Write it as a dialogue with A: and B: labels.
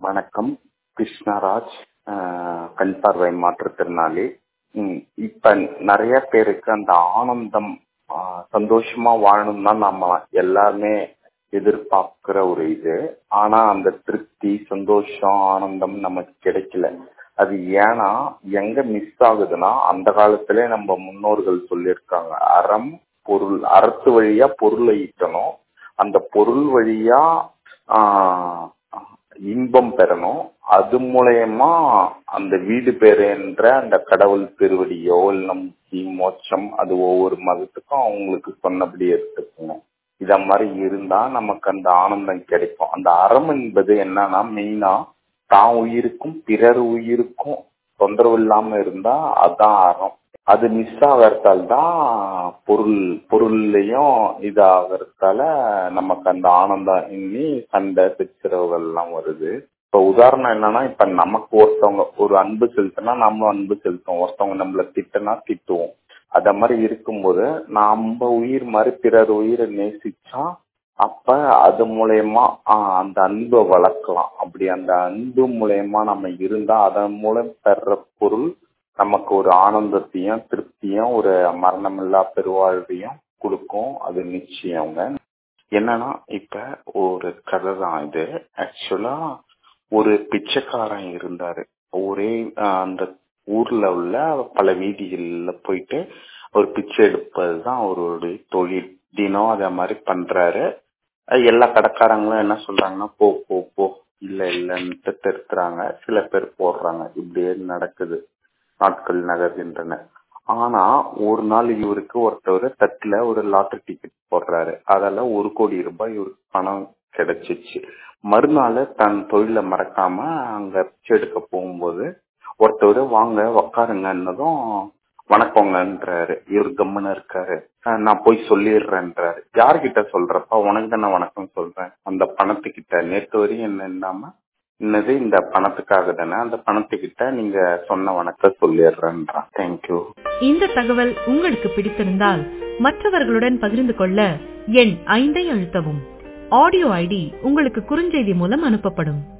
A: வணக்கம் கிருஷ்ணராஜ் ஆஹ் கண் பார்வை மாற்றுத்திறனாளி ம், இப்ப நிறைய பேருக்கு அந்த ஆனந்தம் ஆஹ் சந்தோஷமா வாழணும் தான் நம்ம எல்லாருமே எதிர்பார்க்கிற ஒரு இது ஆனா அந்த திருப்தி சந்தோஷம் ஆனந்தம் நமக்கு கிடைக்கல அது ஏன்னா எங்க மிஸ் ஆகுதுன்னா அந்த காலத்திலே நம்ம முன்னோர்கள் சொல்லியிருக்காங்க அறம் பொருள் அறத்து வழியா பொருளை ஈட்டணும் அந்த பொருள் வழியா ஆஹ் இன்பம் பெறணும் அது மூலயமா அந்த வீடு பெறுன்ற அந்த கடவுள் திருவடியோ இல்லை முக்தி மோட்சம் அது ஒவ்வொரு மதத்துக்கும் அவங்களுக்கு சொன்னபடி எடுத்துக்கணும் இத மாதிரி இருந்தா நமக்கு அந்த ஆனந்தம் கிடைக்கும் அந்த அறம் என்பது என்னன்னா மெயினா தான் உயிருக்கும் பிறர் உயிருக்கும் தொந்தரவு இல்லாம இருந்தா அதான் அறம் அது மிஸ் ஆகிறதால தான் பொருள் பொருள்லயும் இதாகிறதால நமக்கு அந்த ஆனந்தம் இன்னி சண்டை சித்திரவுகள் எல்லாம் வருது இப்ப உதாரணம் என்னன்னா இப்ப நமக்கு ஒருத்தவங்க ஒரு அன்பு செலுத்தினா நம்ம அன்பு செலுத்துவோம் ஒருத்தவங்க நம்மள திட்டினா திட்டுவோம் அத மாதிரி இருக்கும்போது நம்ம உயிர் மாதிரி பிறர் உயிரை நேசிச்சா அப்ப அது மூலயமா ஆஹ் அந்த அன்பை வளர்க்கலாம் அப்படி அந்த அன்பு மூலயமா நம்ம இருந்தா அதன் மூலம் பெற பொருள் நமக்கு ஒரு ஆனந்தத்தையும் திருப்தியும் ஒரு மரணமில்லா பெருவாழ்வையும் கொடுக்கும் அது நிச்சயங்க என்னன்னா இப்ப ஒரு கதை தான் இது ஆக்சுவலா ஒரு பிச்சைக்காரன் இருந்தாரு ஒரே ஆஹ் அந்த ஊர்ல உள்ள பல வீதிகள்ல போயிட்டு ஒரு பிச்சை எடுப்பது தான் அவருடைய தொழில் தினம் அத மாதிரி பண்றாரு அஹ் எல்லா கடைக்காரங்களும் என்ன சொல்றாங்கன்னா போ போ போ இல்ல இல்லன்ட்டு திருத்துறாங்க சில பேர் போடுறாங்க இப்படியே நடக்குது நாட்கள் நகர்கின்றன ஆனா ஒரு நாள் இவருக்கு ஒருத்தவர் தட்டுல ஒரு லாட்டரி டிக்கெட் போடுறாரு அதால ஒரு கோடி ரூபாய் இவருக்கு பணம் கிடைச்சிச்சு மறுநாள் தன் தொழில மறக்காம அங்க பிச்சை எடுக்க போகும்போது ஒருத்தவர் வாங்க உக்காருங்கன்னதும் வணக்கங்கன்றாரு இவர் கம்முன்னு இருக்காரு அஹ் நான் போய் சொல்லிடுறேன்றாரு யார்கிட்ட சொல்றப்ப உனக்கு தானே வணக்கம் சொல்றேன் அந்த பணத்துக்கிட்ட நேற்று வரையும் என்ன இல்லாம இன்னது இந்த பணத்துக்காக தானே அந்த பணத்துக்கிட்ட நீங்க சொன்ன வணக்கம் சொல்லிடுறேன்றான் தேங்க்யூ
B: இந்த தகவல் உங்களுக்கு பிடித்திருந்தால் மற்றவர்களுடன் பகிர்ந்து கொள்ள எண் ஐந்தை அழுத்தவும் ஆடியோ ஐடி உங்களுக்கு குறுஞ்செய்தி மூலம் அனுப்பப்படும்